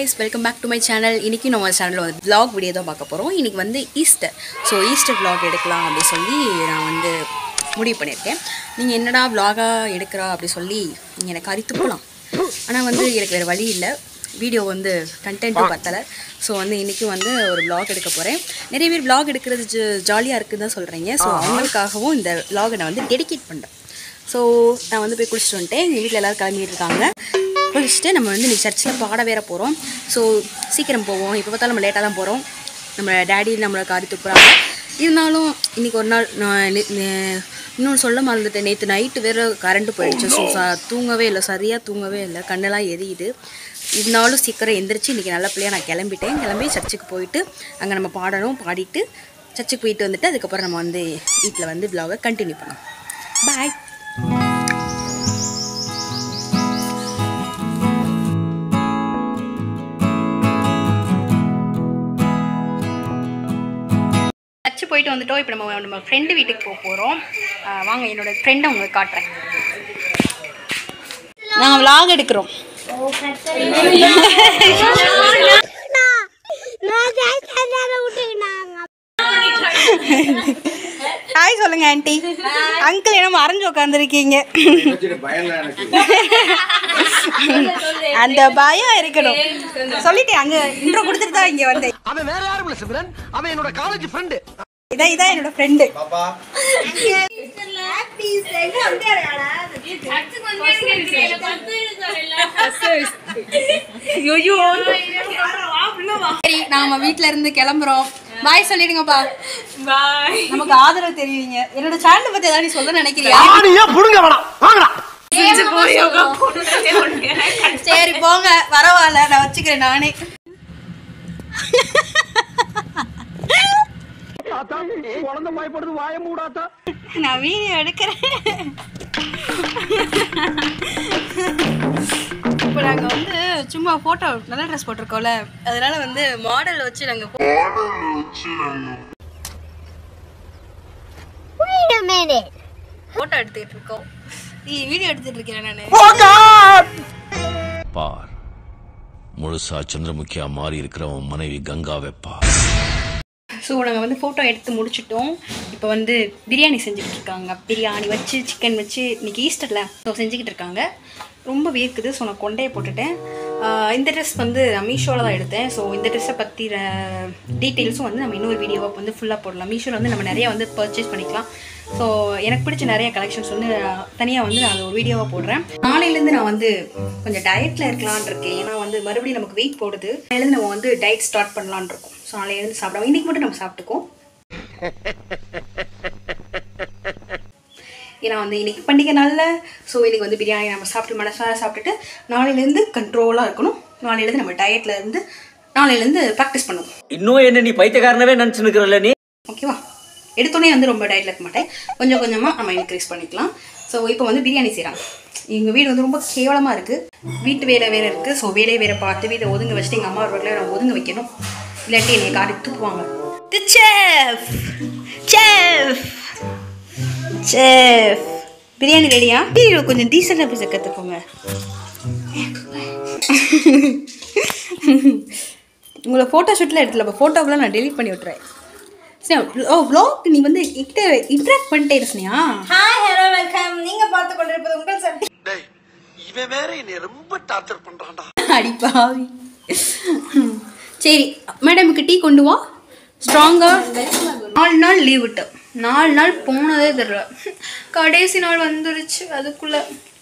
Guys welcome back to my channel இன்றைக்கி நம்ம சேனலில் வந்து vlog வீடியோ தான் பார்க்க போகிறோம் இன்றைக்கி வந்து ஈஸ்டர் ஸோ ஈஸ்டர் vlog எடுக்கலாம் அப்படி சொல்லி நான் வந்து முடிவு பண்ணியிருக்கேன் நீங்கள் என்னடா vlog-ஆ எடுக்கிறா அப்படி சொல்லி நீங்கள் எனக்கு அரித்து போகலாம் ஆனால் வந்து எனக்கு வேறு வழி இல்லை வீடியோ வந்து கண்டென்ட்டும் பத்தலை ஸோ வந்து இன்றைக்கும் வந்து ஒரு vlog எடுக்க போகிறேன் நிறைய பேர் vlog எடுக்கிறது ஜாலியாக இருக்குன்னு தான் சொல்கிறீங்க ஸோ அவங்களுக்காகவும் இந்த vlog-அ நான் வந்து டெடிகேட் பண்ணுறேன் ஸோ நான் வந்து போய் குளிச்சுட்டு வந்துட்டேன் எங்கள் வீட்டில் எல்லோரும் கிளம்பிட்டு இருக்காங்க குளிச்சுட்டு நம்ம வந்து இன்னைக்கு சர்ச்சில் பாட வேற போகிறோம் ஸோ சீக்கிரம் போவோம் இப்போ பார்த்தாலும் நம்ம லேட்டாக தான் போகிறோம் நம்ம டேடி நம்மளை காரி துப்புறாங்க இருந்தாலும் இன்றைக்கி ஒரு நாள் நான் நே- நே- இன்னொன்று சொல்ல மறந்துட்டேன் நேற்று நைட்டு வேறு கரண்ட்டு போயிடுச்சு ஸோ ச தூங்கவே இல்லை சரியாக தூங்கவே இல்லை கண்ணெல்லாம் எரியுது இருந்தாலும் சீக்கிரம் எந்திரிச்சு இன்றைக்கி நல்ல பிள்ளையாக நான் கிளம்பிட்டேன் கிளம்பி சர்ச்சுக்கு போயிட்டு அங்கே நம்ம பாடணும் பாடிட்டு சர்ச்சுக்கு போயிட்டு வந்துட்டு அதுக்கப்புறம் நம்ம வந்து வீட்டில் வந்து vlog-அ கண்டினியூ பண்ணோம் பாய் சர்ச்சு போயிட்டு வந்துட்டோம் இப்போ நம்ம நம்ம ஃப்ரெண்டு வீட்டுக்கு போக போகிறோம் வாங்க என்னோட ஃப்ரெண்டை உங்களுக்கு காட்டுறேன் நாங்கள் vlog எடுக்கிறோம் ஹாய் சொல்லுங்க ஆண்டி அங்கிள் என்ன மறைஞ்சு உட்காந்துருக்கீங்க அந்த பயம் இருக்கணும் சொல்லிட்டேன் அங்க இன்ட்ரோ கொடுத்துட்டு தான் இங்க வந்தேன் அவன் வேற யாரும் இல்ல சிம்ரன் அவன் என்னோட காலேஜ் ஃப்ரெண்டு இதான் இதான் என்னோட ஃப்ரெண்டு சரி நாம வீட்ல இருந்து கிளம்புறோம் பாய் சொல்லிடுங்கப்பா பாய் நமக்கு ஆதரவு தெரியுவீங்க என்னோட சேனல் பத்தி ஏதாவது நீ சொல்ல நினைக்கிறியா ஆணியா புடுங்க வேணாம் வாங்கடா சரி போங்க பரவாயில்ல நான் வச்சுக்கிறேன் நானே தாத்தா குழந்தை பயப்படுது வாய மூடாத்தா நான் வீடியோ எடுக்கிறேன் இப்போ நாங்கள் வந்து சும்மா ஃபோட்டோ நல்ல ட்ரெஸ் போட்டிருக்கோம்ல அதனால வந்து மாடல் வச்சு நாங்கள் Wait a minute. ஃபோட்டோ எடுத்துக்கிட்டு இருக்கோம் நீ வீடியோ எடுத்துட்டு இருக்கேன் நான் பார் முழுசா சந்திரமுகியா மாறி இருக்கிறவன் மனைவி கங்காவை பார் ஸோ நாங்கள் வந்து ஃபோட்டோ எடுத்து முடிச்சிட்டோம் இப்போ வந்து பிரியாணி செஞ்சுக்கிட்டு இருக்காங்க பிரியாணி வச்சு சிக்கன் வச்சு இன்னைக்கு ஈஸ்டரில் ஸோ செஞ்சுக்கிட்டு இருக்காங்க ரொம்ப வேர்க்குது ஸோ நான் கொண்டையை போட்டுட்டேன் ஆஹ் இந்த ட்ரெஸ் வந்து நான் மீஷோவில் தான் எடுத்தேன் ஸோ இந்த ட்ரெஸ்ஸை பற்றி டீட்டெயில்ஸும் வந்து நம்ம இன்னொரு வீடியோவாக வந்து ஃபுல்லாக போடலாம் மீஷோவில் வந்து நம்ம நிறைய வந்து பர்ச்சேஸ் பண்ணிக்கலாம் ஸோ எனக்கு பிடிச்ச நிறைய கலெக்ஷன்ஸ் வந்து தனியாக வந்து நான் அது ஒரு வீடியோவாக போடுறேன் நாளையிலேருந்து நான் வந்து கொஞ்சம் டயட்டில் இருக்கலாம்னு இருக்கேன் ஏன்னா வந்து மறுபடியும் நமக்கு வெயிட் போடுது நாளையிலேருந்து நம்ம வந்து டயட் ஸ்டார்ட் பண்ணலான்னு இருக்கோம் ஸோ நாளையிலேருந்து சாப்பிடுவோம் இன்றைக்கி மட்டும் நம்ம சாப்பிட்டுக்கோம் ஏன்னா வந்து இன்னைக்கு பண்டிகை நாளில் ஸோ இன்னைக்கு வந்து பிரியாணி நம்ம சாப்பிட்டு மனசார சாப்பிட்டுட்டு நாளையிலேருந்து கண்ட்ரோலாக இருக்கணும் நாளையிலேருந்து நம்ம டயட்டில் இருந்து நாளையிலேருந்து ப்ராக்டிஸ் பண்ணுவோம் இன்னும் என்ன நீ பைத்தியக்காரனவே நினைச்சு நிக்கிறல்ல நீ ஓகேவா எடுத்தோடனே வந்து ரொம்ப டயட்டில் இருக்க மாட்டேன் கொஞ்சம் கொஞ்சமாக நம்ம இன்க்ரீஸ் பண்ணிக்கலாம் ஸோ இப்போ வந்து பிரியாணி செய்கிறாங்க எங்கள் வீடு வந்து ரொம்ப கேவலமாக இருக்குது வீட்டு வேலை வேறு இருக்குது ஸோ வேலையை வேறு பார்த்து வீட்டை ஒதுங்க வச்சுட்டு எங்கள் அம்மா ஒரு நான் ஒதுங்க வைக்கணும் இல்லாட்டி என்னை காட்டி தூக்குவாங்க செஃப் செஃப் செஃப் பிரியாணி ரெடியா கொஞ்சம் டீசெண்டாக பேச கற்றுக்கோங்க உங்களை ஃபோட்டோ ஷூட்டில் எடுத்துல ஃபோட்டோவெலாம் நான் டெலிட் பண்ணி விட்றேன் சரி ஓ vlog நீ வந்து கிட்ட இன்ட்ராக்ட் பண்ணிட்டே இருந்தியா ஹாய் ஹலோ வெல்கம் நீங்க பார்த்து கொண்டிருப்பது உங்கள் சக்தி டேய் இவன் வேற என்னை ரொம்ப டார்ச்சர் பண்றான்டா அடிப்பாவி சரி மேடமுக்கு டீ கொண்டு வா ஸ்ட்ராங்காக நாலு நாள் லீவ் விட்டோம் நாலு நாள் போனதே தெரியல கடைசி நாள் வந்துருச்சு அதுக்குள்ள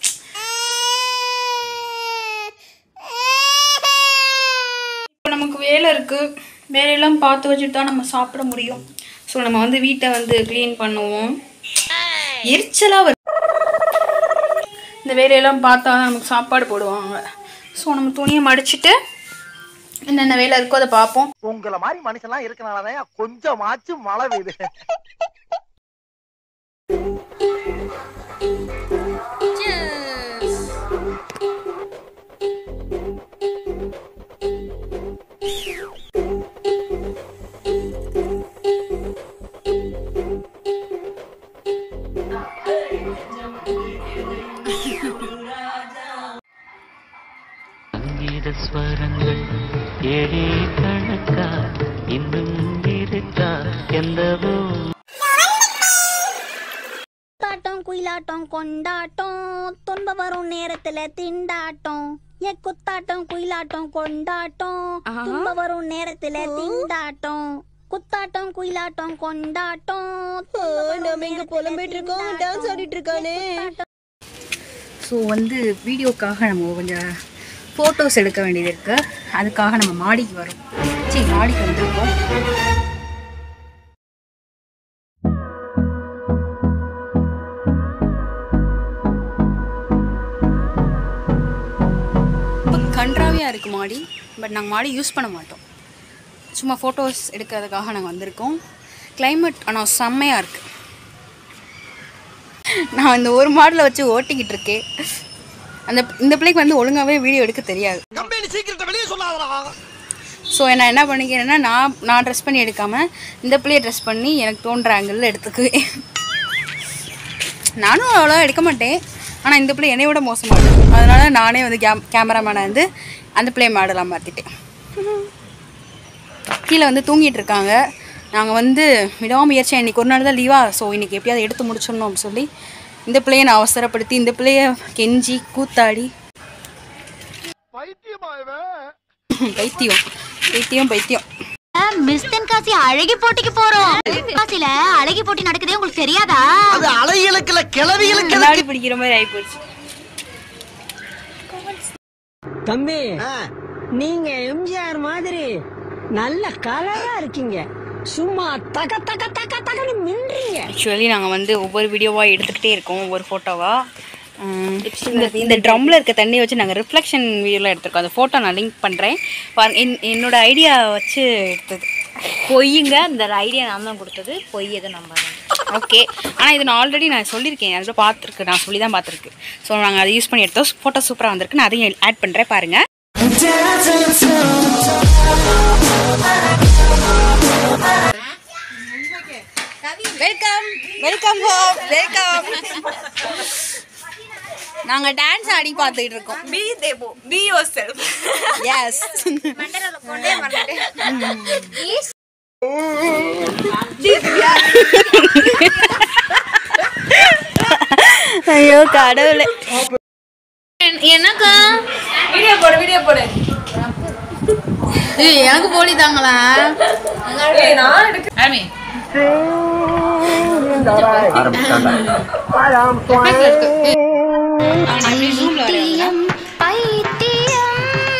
இப்போ நமக்கு வேலை இருக்குது வேலையெல்லாம் பார்த்து வச்சுட்டு தான் நம்ம சாப்பிட முடியும் ஸோ நம்ம வந்து வீட்டை வந்து க்ளீன் பண்ணுவோம் எரிச்சலாக வரும் இந்த வேலையெல்லாம் பார்த்தா தான் நமக்கு சாப்பாடு போடுவாங்க ஸோ நம்ம துணியை மடிச்சிட்டு என்னென்ன வேலை இருக்கோ அதை பார்ப்போம் உங்கள மாதிரி மனுஷன்லாம் இருக்கனாலதான் கொஞ்சமாச்சும் மழை பெய்யுது சங்கீத ஸ்வரங்கள் குயிலாட்டம் கொண்டாட்டம் துன்ப வரும் நேரத்துல திண்டாட்டம் ஏ குத்தாட்டம் குயிலாட்டம் கொண்டாட்டம் ஆஹா. துன்ப வரும் நேரத்துல திண்டாட்டம் குத்தாட்டம் குயிலாட்டம் கொண்டாட்டம் நம்ம இங்க புலம்பிட்டு இருக்கோம் டான்ஸ் ஆடிட்டு இருக்கானே ஸோ வந்து வீடியோக்காக நம்ம கொஞ்சம் ஃபோட்டோஸ் எடுக்க வேண்டியது இருக்கு அதுக்காக நம்ம மாடிக்கு வரோம் சரி மாடிக்கு வந்திருக்கோம் ரொம்ப கன்றாவியாக இருக்குது மாடி பட் நாங்கள் மாடி யூஸ் பண்ண மாட்டோம் சும்மா ஃபோட்டோஸ் எடுக்கிறதுக்காக நாங்கள் வந்திருக்கோம் climate ஆனால் செம்மையாக இருக்குது நான் இந்த ஒரு மாடலை வச்சு ஓட்டிக்கிட்டு இருக்கேன் அந்த இந்த பிள்ளைக்கு வந்து ஒழுங்காகவே வீடியோ எடுக்க தெரியாது கம்பெனி சீக்கிரத்தை வெளியே சொல்லாதடா ஸோ நான் என்ன பண்ணிக்கிறேன்னா நான் நான் ட்ரெஸ் பண்ணி எடுக்காமல் இந்த பிள்ளையை ட்ரெஸ் பண்ணி எனக்கு தோன்ற ஆங்கிளில் எடுத்துக்குவேன் நானும் அவ்வளோ எடுக்க மாட்டேன் ஆனால் இந்த பிள்ளை என்னை விட மோசமாக இருக்கும் அதனால நானே வந்து கேம் கேமராமேனை வந்து அந்த பிள்ளையை மாடலாக மாற்றிட்டேன் கீழே வந்து தூங்கிட்டு இருக்காங்க நாங்கள் வந்து விடாமுயற்சியாக இன்றைக்கி ஒரு நாள் தான் லீவா ஸோ இன்றைக்கி எப்படியாவது எடுத்து முடிச்சிடணும் அப்படின்னு சொல்லி இந்த பிள்ளையை நான் அவசரப்படுத்தி இந்த பிள்ளைய கெஞ்சி கூத்தாடி பைத்தியமா இவன் பைத்தியம் பைத்தியம் பைத்தியம் மிஸ் தென்காசி அழகி போட்டிக்கு போறோம் தென்காசியில அழகி போட்டி நடக்குதே உங்களுக்கு தெரியாதா அது அலைகளுக்குல கிளவிகளுக்கு கண்ணாடி பிடிக்கிற மாதிரி ஆகிப்போச்சு தம்பி நீங்க எம்ஜிஆர் மாதிரி நல்ல கலரா இருக்கீங்க சும்மா தக தக தக தகன்னு மின்றீங்க ஆக்சுவலி நாங்கள் வந்து ஒவ்வொரு வீடியோவாக எடுத்துக்கிட்டே இருக்கோம் ஒவ்வொரு ஃபோட்டோவாக இந்த இந்த ட்ரம்மில் இருக்க தண்ணியை வச்சு நாங்கள் ரிஃப்ளெக்ஷன் வீடியோவில் எடுத்திருக்கோம் அந்த ஃபோட்டோ நான் லிங்க் பண்ணுறேன் பாருங்க என் என்னோட ஐடியா வச்சு எடுத்தது பொய்யுங்க இந்த ஐடியா நான் தான் கொடுத்தது பொய் எதுவும் நம்பாங்க ஓகே ஆனால் இது நான் ஆல்ரெடி நான் சொல்லியிருக்கேன் அதில் பார்த்துருக்கு நான் சொல்லி தான் பார்த்துருக்கு ஸோ நாங்கள் அதை யூஸ் பண்ணி எடுத்தோம் ஃபோட்டோ சூப்பராக வந்திருக்கு நான் அதையும் ஆட் பண்ணுறேன் பாருங்கள் வெல்கம் வெல்கம் ஹோம் வெல்கம் நாங்கள் டான்ஸ் ஆடி பார்த்துட்டு இருக்கோம் பி தேபோ பி யோர் செல்ஃப் எஸ் ஐயோ கடவுளே எனக்கா வீடியோ போடு வீடியோ போடு ஏய், எனக்கு போலி தாங்களா நான் எடுக்க ஆமி பைத்தியம் பைத்தியம்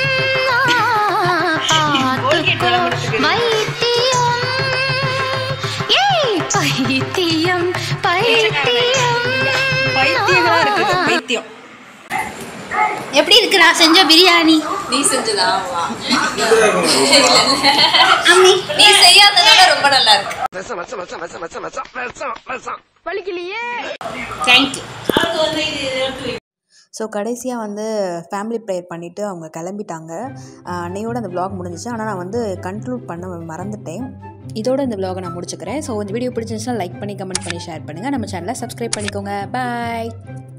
பார்த்துக்கோ வைத்தியம் ஏய் பைத்தியம் பைத்தியம் பைத்தியங்களா இருக்குது பைத்தியம் எப்படி இருக்கு நான் செஞ்ச பிரியாணி நீ செஞ்சதா நீ செய்யாதனால ரொம்ப நல்லா இருக்கு விஷம் விஷம் விஷம் விஷம் விஷம் விஷம் விஷம் விஷம் தேங்க்யூ ஸோ கடைசியாக வந்து ஃபேமிலி ப்ரேயர் பண்ணிவிட்டு அவங்க கிளம்பிட்டாங்க ஆஹ் அன்னையோட அந்த vlog முடிஞ்சிச்சு ஆனால் நான் வந்து கன்க்ளூட் பண்ண மறந்துட்டேன் இதோட இந்த vlog நான் முடிச்சுக்கிறேன் ஸோ இந்த வீடியோ பிடிச்சிருந்துச்சுன்னா லைக் பண்ணி கமெண்ட் பண்ணி ஷேர் பண்ணுங்கள் நம்ம சேனலை சப்ஸ்கிரைப் பண்ணிக்கோங்க பாய்